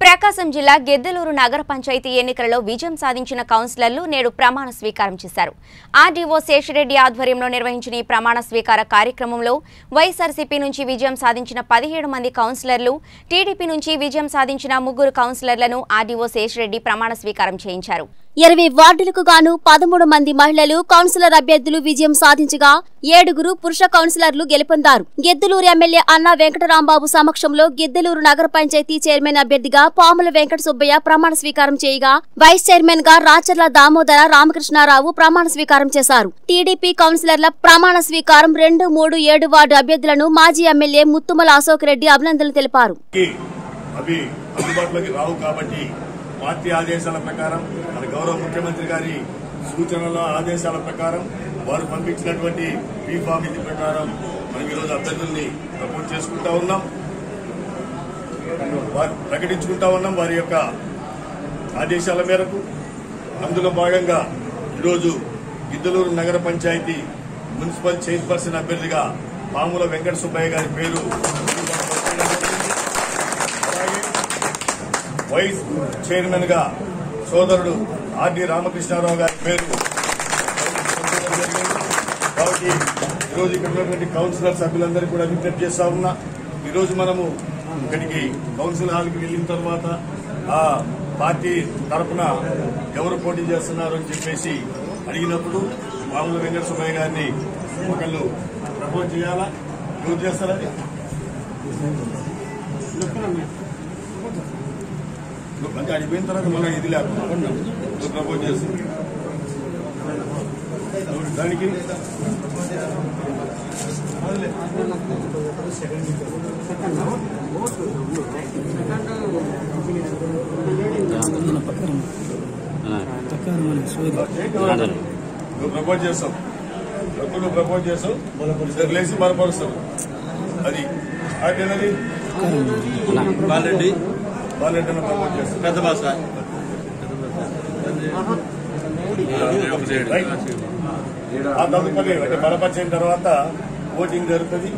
ప్రకాశం జిల్లా గెద్దలూరు నగర పంచాయతీ ఎన్నికలలో విజయం సాధించిన కౌన్సిలర్లు నేడు ప్రమాణ స్వీకారం చేశారు ఆర్డీఓ శేషిరెడ్డి ఆధ్వర్యంలో నిర్వహించిన ఈ ప్రమాణ స్వీకార కార్యక్రమంలో వైఎస్ఆర్సీపీ నుంచి విజయం సాధించిన పదిహేడు మంది కౌన్సిలర్లు టీడీపీ నుంచి విజయం సాధించిన ముగ్గురు కౌన్సిలర్లను ఆర్డీఓ శేషిరెడ్డి ప్రమాణ స్వీకారం చేయించారు ఇరవై వార్డులకు గాను పదమూడు మంది మహిళలు కౌన్సిలర్ అభ్యర్థులు విజయం సాధించగా ఏడుగురు పురుష కౌన్సిలర్లు గెలుపొందారు గెద్దలూరు ఎమ్మెల్యే అన్నా వెంకటరాంబాబు సమక్షంలో గెద్దలూరు నగర పంచాయతీ చైర్మన్ అభ్యర్థిగా పాముల వెంకట సుబ్బయ్య ప్రమాణ స్వీకారం చేయగా వైస్ చైర్మన్ గా రాచర్ల దామోదర రామకృష్ణారావు ప్రమాణ స్వీకారం చేశారు టీడీపీ కౌన్సిలర్ల ప్రమాణ స్వీకారం రెండు మూడు ఏడు వార్డు అభ్యర్థులను మాజీ ఎమ్మెల్యే ముత్తుమల అశోక్ రెడ్డి అభినందనలు తెలిపారు కి అవి అందుబాటులోకి రావు కాబట్టి పార్టీ ఆదేశాల ప్రకారం మన గౌరవ ముఖ్యమంత్రి గారి సూచనల ఆదేశాల ప్రకారం వారు పంపించినటువంటి పీ ఫామ్ ఇది ప్రకారం మనం ఈరోజు అభ్యర్థుల్ని ప్రపోజ్ చేసుకుంటా ఉన్నాం వారు ప్రకటించుకుంటా ఉన్నాం వారి యొక్క ఆదేశాల మేరకు అందులో భాగంగా ఈరోజు గిద్దలూరు నగర పంచాయతీ మున్సిపల్ చైర్పర్సన్ అభ్యర్థిగా పాముల వెంకట సుబ్బయ్య గారి పేరు అలాగే వైస్ చైర్మన్ గా సోదరుడు ఆర్డి రామకృష్ణారావు గారి పేరు కాబట్టి ఈరోజు ఇక్కడ ఉన్నటువంటి కౌన్సిలర్ సభ్యులందరికీ కూడా విజ్ఞప్తి చేస్తా ఉన్నా ఈరోజు మనము ఇక్కడికి కౌన్సిల్ హాల్కి వెళ్ళిన తర్వాత ఆ పార్టీ తరపున ఎవరు పోటీ చేస్తున్నారు అని చెప్పేసి అడిగినప్పుడు మామూలు వెంకట సుబ్బయ్య గారిని ఒకళ్ళు ప్రపోజ్ చేయాలా ఎవరు చేస్తారని అంటే అడిగిపోయిన తర్వాత మళ్ళీ ఇది లేకుండా నువ్వు ప్రపోజ్ చేస్తుంది దానికి నువ్వు ప్రపోజ్ చేస్తావు ఎప్పుడు నువ్వు ప్రపోజ్ చేస్తావు ఇద్దరు లేచి బలపరుస్తావు అది అదేనది బాలరెడ్డి వాళ్ళెంటనే ప్రపోజ్ చేస్తావు పెద్ద భాష రైట్ ఆ తదుపరి అంటే బలపరిచిన తర్వాత ఓటింగ్ జరుగుతుంది